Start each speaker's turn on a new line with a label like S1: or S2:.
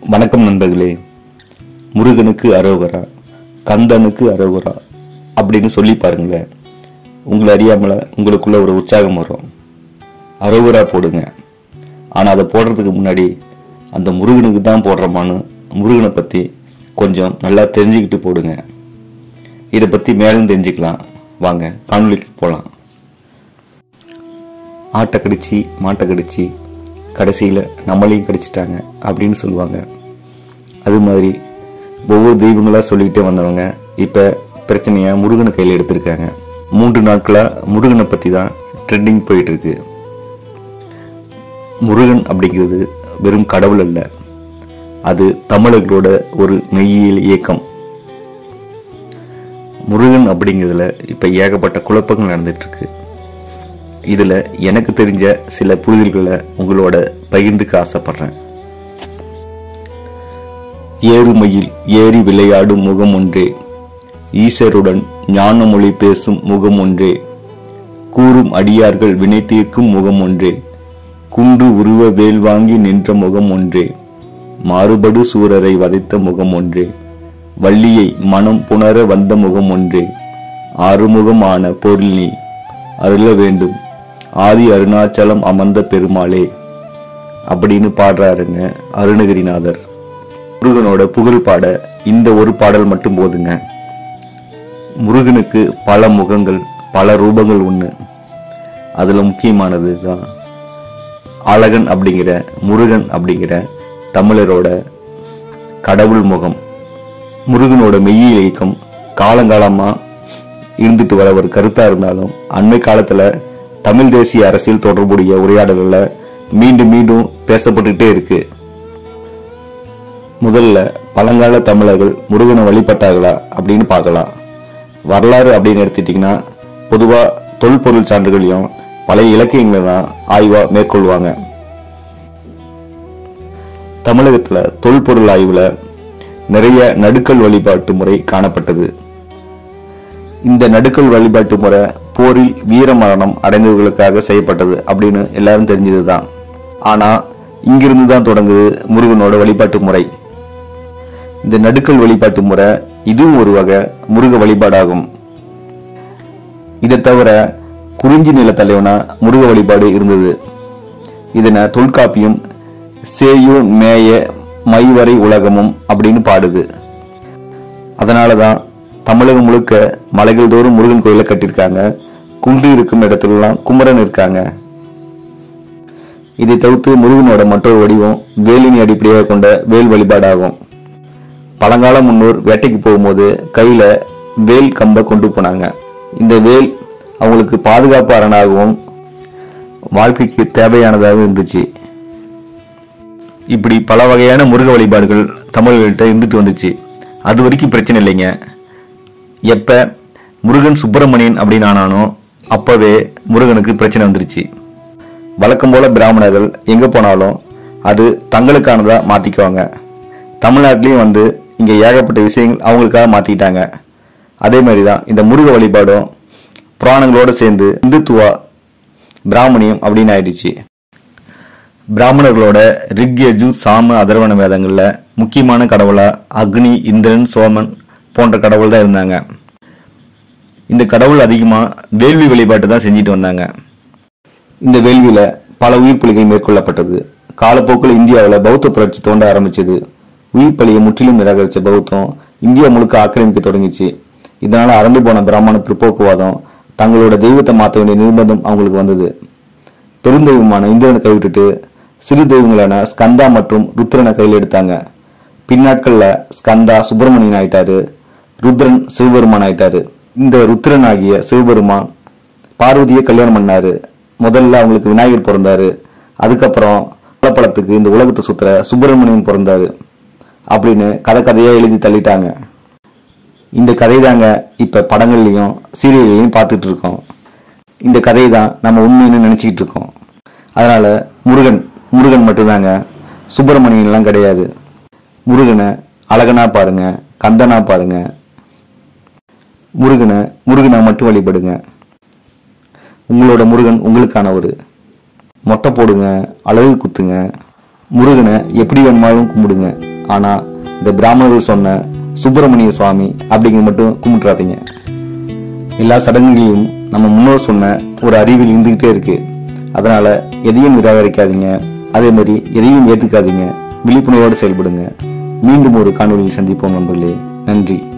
S1: வணக்கம் நண்பர்களே முருகனுக்கு அரோகரா கந்தனுக்கு அரோகரா அப்படின்னு சொல்லி பாருங்களேன் உங்களை அறியாமல உங்களுக்குள்ள ஒரு உற்சாகம் வரும் அரோகரா போடுங்க ஆனா அதை போடுறதுக்கு முன்னாடி அந்த முருகனுக்கு தான் போடுறோமான்னு முருகனை பத்தி கொஞ்சம் நல்லா தெரிஞ்சுக்கிட்டு போடுங்க இதை பத்தி மேலும் தெரிஞ்சுக்கலாம் வாங்க காணொலிக்கு போலாம் ஆட்டை கடிச்சு மாட்டை கடிச்சு கடைசியில் நம்மளையும் கடிச்சிட்டாங்க அப்படின்னு சொல்லுவாங்க அது மாதிரி ஒவ்வொரு தெய்வங்களாக சொல்லிக்கிட்டே வந்தவங்க இப்போ பிரச்சனையை முருகனை கையில் எடுத்திருக்காங்க மூன்று நாட்களாக முருகனை பற்றி தான் ட்ரெண்டிங் போயிட்டு இருக்கு முருகன் அப்படிங்கிறது வெறும் கடவுள் அல்ல அது தமிழர்களோட ஒரு மெய்யியல் இயக்கம் முருகன் அப்படிங்கிறதுல இப்போ ஏகப்பட்ட குழப்பங்கள் நடந்துட்டு இருக்கு இதுல எனக்கு தெரிஞ்ச சில புரிதல்களை உங்களோட பகிர்ந்துக்க ஆசைப்படுறேன் ஏறுமையில் ஏறி விளையாடும் முகம் ஒன்றே ஈசருடன் ஞான மொழி பேசும் முகம் ஒன்றே கூறும் அடியார்கள் வினை தீர்க்கும் முகம் ஒன்றே குன்று உருவ வேல் வாங்கி நின்ற முகம் ஒன்றே மாறுபடு சூரரை வதைத்த முகம் ஒன்றே வள்ளியை மனம் புணர வந்த முகம் ஒன்றே ஆறுமுகமான பொருள் நீ அருள வேண்டும் ஆதி அருணாச்சலம் அமர்ந்த பெருமாளே அப்படின்னு பாடுறாருங்க அருணகிரிநாதர் முருகனோட புகழ் பாட இந்த ஒரு பாடல் மட்டும் போதுங்க முருகனுக்கு பல முகங்கள் பல ரூபங்கள் ஒன்று அதுல முக்கியமானது தான் அழகன் அப்படிங்கிற முருகன் அப்படிங்கிற தமிழரோட கடவுள் முகம் முருகனோட மெய்யியல் இயக்கம் காலங்காலமா இருந்துட்டு வர ஒரு கருத்தா இருந்தாலும் அண்மை காலத்துல தமிழ் தேசிய அரசியல் தொடர்புடைய உரையாடல்கள்ல மீண்டும் மீண்டும் பேசப்பட்டுட்டே இருக்கு முதல்ல பழங்கால தமிழர்கள் முருகனை வழிபட்டார்களா அப்படின்னு பார்க்கலாம் வரலாறு அப்படின்னு எடுத்துட்டீங்கன்னா பொதுவா தொல்பொருள் சான்றுகளையும் பழைய இலக்கியங்களை தான் ஆய்வா மேற்கொள்வாங்க தமிழகத்துல தொல்பொருள் ஆய்வுல நிறைய நடுக்கல் வழிபாட்டு முறை காணப்பட்டது இந்த நடுக்கல் வழிபாட்டு முறை போரில் வீர மரணம் அடைந்தவர்களுக்காக செய்யப்பட்டது அப்படின்னு எல்லாரும் தெரிஞ்சதுதான் ஆனா இங்கிருந்து தான் தொடங்குது முருகனோட வழிபாட்டு முறை இந்த நடுக்கல் வழிபாட்டு முறை இதுவும் ஒரு வகை முருக வழிபாடாகும் இதை தவிர குறிஞ்சி நில தலைவனா முருக வழிபாடு இருந்தது இதனை தொல்காப்பியம் சேயோ மேய மைவரை உலகமும் அப்படின்னு பாடுது அதனாலதான் தமிழகம் முழுக்க மலைகள் தோறும் முருகன் கோயிலை கட்டியிருக்காங்க குன்று இருக்கும் இடத்துலலாம் குமரன் இருக்காங்க இதை தவிர்த்து முருகனோட மற்றொரு வடிவம் வேலினை அடிப்படையாக கொண்ட வேல் வழிபாடாகும் பழங்கால முன்னோர் வேட்டைக்கு போகும்போது கையில வேல் கம்பை கொண்டு போனாங்க இந்த வேல் அவங்களுக்கு பாதுகாப்பு அரணாகவும் வாழ்க்கைக்கு தேவையானதாகவும் இருந்துச்சு இப்படி பல வகையான முருக வழிபாடுகள் தமிழர்கள்ட்ட இருந்துட்டு வந்துச்சு அது வரைக்கும் பிரச்சனை இல்லைங்க எப்ப முருகன் சுப்பிரமணியன் அப்படின்னு ஆனானோ அப்பவே முருகனுக்கு பிரச்சனை வந்துருச்சு வழக்கம் போல பிராமணர்கள் எங்க போனாலும் அது தங்களுக்கானதா மாத்திக்குவாங்க தமிழ்நாட்டிலையும் வந்து இங்க ஏகப்பட்ட விஷயங்கள் அவங்களுக்காக மாத்திக்கிட்டாங்க அதே மாதிரி தான் இந்த முருக வழிபாடும் புராணங்களோட சேர்ந்து இந்துத்துவா பிராமணியம் அப்படின்னு ஆயிடுச்சு பிராமணர்களோட ரிக் யஜு சாம அதர்வண வேதங்கள்ல முக்கியமான கடவுளா அக்னி இந்திரன் சோமன் போன்ற கடவுள் தான் இருந்தாங்க இந்த கடவுள் அதிகமா வேள்வி வழிபாட்டு தான் செஞ்சுட்டு வந்தாங்க இந்த வேள்வியில பல உயிர் பலிகள் மேற்கொள்ளப்பட்டது காலப்போக்கில் இந்தியாவில் பௌத்த புரட்சி தோண்ட ஆரம்பிச்சது உயிர் பலியை முற்றிலும் நிராகரிச்ச பௌத்தம் இந்தியா முழுக்க ஆக்கிரமிக்க தொடங்கிச்சு இதனால அறந்து போன பிராமண பிற்போக்குவாதம் தங்களோட தெய்வத்தை மாற்ற வேண்டிய நிர்பந்தம் அவங்களுக்கு வந்தது பெருந்தெய்வமான இந்திரனை கைவிட்டுட்டு சிறு தெய்வங்களான ஸ்கந்தா மற்றும் ருத்ரனை கையில் எடுத்தாங்க பின்னாட்கள்ல ஸ்கந்தா சுப்பிரமணியன் ஆயிட்டாரு ருத்ரன் சிவபெருமான் ஆயிட்டாரு இந்த ருத்ரன் ஆகிய சிவபெருமான் பார்வதியை கல்யாணம் பண்ணாரு முதல்ல அவங்களுக்கு விநாயகர் பிறந்தாரு அதுக்கப்புறம் பழப்பழத்துக்கு இந்த உலகத்தை சுத்துற சுப்பிரமணியன் பிறந்தாரு அப்படின்னு கதை கதையா எழுதி தள்ளிட்டாங்க இந்த கதை தாங்க இப்ப படங்கள்லயும் சீரியல்லையும் பார்த்துட்டு இருக்கோம் இந்த கதையை தான் நம்ம உண்மைன்னு நினைச்சுக்கிட்டு இருக்கோம் அதனால முருகன் முருகன் மட்டும்தாங்க சுப்பிரமணியன்லாம் கிடையாது முருகனை அழகனா பாருங்க கந்தனா பாருங்க முருகனை முருகனை மட்டும் வழிபடுங்க உங்களோட முருகன் உங்களுக்கானவர் மொட்டை போடுங்க அழகு குத்துங்க முருகனை எப்படி வேணுமாலும் கும்பிடுங்க ஆனா இந்த பிராமணர்கள் சொன்ன சுப்பிரமணிய சுவாமி அப்படிங்கிறது மட்டும் கும்பிட்றாதீங்க எல்லா சடங்குகளிலும் நம்ம முன்னோர் சொன்ன ஒரு அறிவில் இருந்துகிட்டே இருக்கு அதனால எதையும் நிராகரிக்காதீங்க அதே மாதிரி எதையும் ஏத்துக்காதீங்க விழிப்புணர்வோடு செயல்படுங்க மீண்டும் ஒரு காணொலியில் சந்திப்போம் நண்பர்களே நன்றி